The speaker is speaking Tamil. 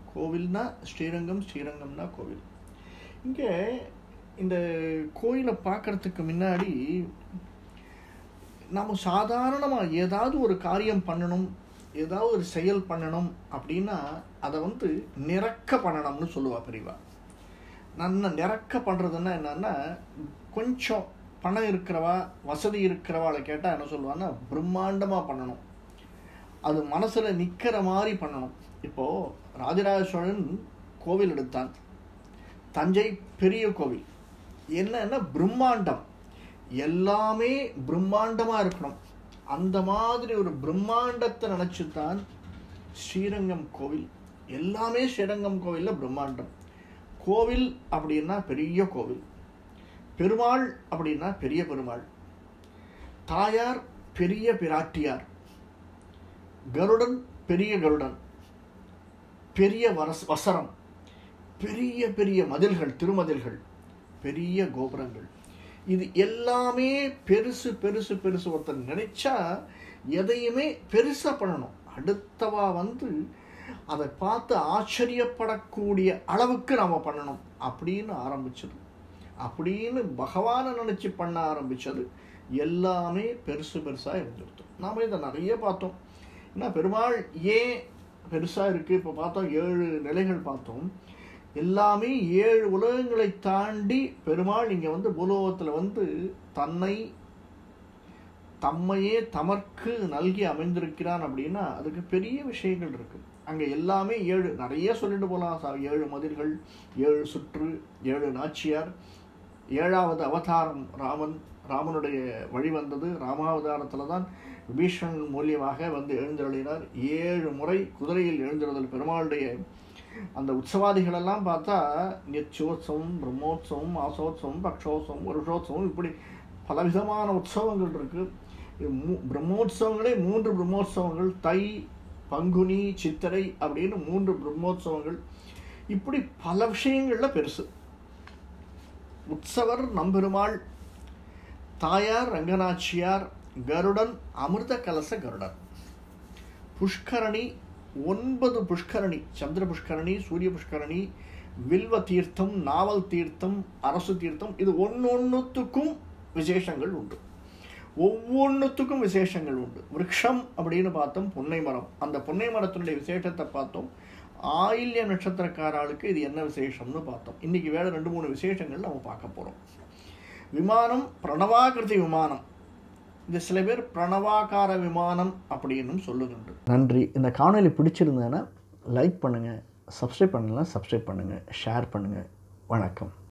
கோவில்னா ஸ்ரீரங்கம் ஸ்ரீரங்கம்னா கோவில் இங்கே இந்த கோயிலை பார்க்கறதுக்கு முன்னாடி நம்ம சாதாரணமாக ஏதாவது ஒரு காரியம் பண்ணணும் ஏதாவது ஒரு செயல் பண்ணணும் அப்படின்னா அதை வந்து நிறக்க பண்ணணும்னு சொல்லுவா பெரியவா நான் நிறக்க பண்ணுறதுன்னா என்னன்னா கொஞ்சம் பணம் இருக்கிறவா வசதி இருக்கிறவாளை கேட்டால் என்ன சொல்லுவான்னா பிரம்மாண்டமாக பண்ணணும் அது மனசில் நிற்கிற மாதிரி பண்ணணும் இப்போது ராஜராஜ சோழன் கோவில் எடுத்தான் தஞ்சை பெரிய கோவில் என்னன்னா பிரம்மாண்டம் எல்லாமே பிரம்மாண்டமாக இருக்கணும் அந்த மாதிரி ஒரு பிரம்மாண்டத்தை நினச்சி தான் ஸ்ரீரங்கம் கோவில் எல்லாமே ஸ்ரீரங்கம் கோவிலில் பிரம்மாண்டம் கோவில் அப்படின்னா பெரிய கோவில் பெருமாள் அப்படின்னா பெரிய பெருமாள் தாயார் பெரிய பிராட்டியார் கருடன் பெரிய கருடன் பெரிய வரஸ் வசரம் பெரிய பெரிய மதில்கள் திருமதில்கள் பெரிய கோபுரங்கள் இது எல்லாமே பெருசு பெருசு பெருசு ஒருத்தர் நினைச்சா எதையுமே பெருசாக பண்ணணும் அடுத்தவா வந்து அதை பார்த்து ஆச்சரியப்படக்கூடிய அளவுக்கு நாம் பண்ணணும் அப்படின்னு ஆரம்பிச்சது அப்படின்னு பகவானை நினச்சி பண்ண ஆரம்பித்தது எல்லாமே பெருசு பெருசாக இருந்துருத்தோம் நாம் இதை நிறைய பார்த்தோம் ஏன்னா பெருமாள் ஏன் பெருசாக இருக்குது இப்போ பார்த்தோம் ஏழு நிலைகள் பார்த்தோம் எல்லாமே ஏழு உலகங்களை தாண்டி பெருமாள் இங்கே வந்து பூலோகத்தில் வந்து தன்னை தம்மையே தமக்கு நல்கி அமைந்திருக்கிறான் அப்படின்னா அதுக்கு பெரிய விஷயங்கள் இருக்குது அங்கே எல்லாமே ஏழு நிறைய சொல்லிட்டு போகலாம் சார் ஏழு மதில்கள் ஏழு சுற்று ஏழு நாச்சியார் ஏழாவது அவதாரம் ராமன் ராமனுடைய வழி வந்தது ராமாவதாரத்தில் தான் விபீஷன் மூலியமாக வந்து எழுந்தருளினார் ஏழு முறை குதிரையில் எழுந்திருதல் பெருமாளுடைய அந்த உற்சவாதிகளெல்லாம் பார்த்தா நிச்சயோத்சவம் பிரம்மோத்சவம் மாசோத்சவம் பக்ஷோத்சவம் வருஷோத்சவம் இப்படி பலவிதமான உற்சவங்கள் இருக்கு பிரம்மோத்சவங்களே மூன்று பிரம்மோத்சவங்கள் தை பங்குனி சித்திரை அப்படின்னு மூன்று பிரம்மோத்சவங்கள் இப்படி பல விஷயங்களில் பெருசு உற்சவர் நம்பெருமாள் தாயார் ரங்கநாச்சியார் கருடன் அமிர்த கலச கருடன் புஷ்கரணி ஒன்பது புஷ்கரணி சந்திர புஷ்கரணி சூரிய புஷ்கரணி வில்வ தீர்த்தம் நாவல் தீர்த்தம் அரசு தீர்த்தம் இது ஒன்னொன்னுத்துக்கும் விசேஷங்கள் உண்டு ஒவ்வொன்றுத்துக்கும் விசேஷங்கள் உண்டு விரக்ஷம் அப்படின்னு பார்த்தோம் புன்னை மரம் அந்த புன்னை மரத்தினுடைய விசேஷத்தை பார்த்தோம் ஆயில்ய நட்சத்திரக்காராளுக்கு இது என்ன விசேஷம்னு பார்த்தோம் இன்னைக்கு வேற ரெண்டு மூணு விசேஷங்கள் நம்ம பார்க்க போகிறோம் விமானம் பிரணவாகிருதி விமானம் இது சில பேர் பிரணவாகார விமானம் அப்படின்னு சொல்லுதுண்டு நன்றி இந்த காணொலி பிடிச்சிருந்தேன்னா லைக் பண்ணுங்கள் சப்ஸ்கிரைப் பண்ணலாம் சப்ஸ்கிரைப் பண்ணுங்கள் ஷேர் பண்ணுங்கள் வணக்கம்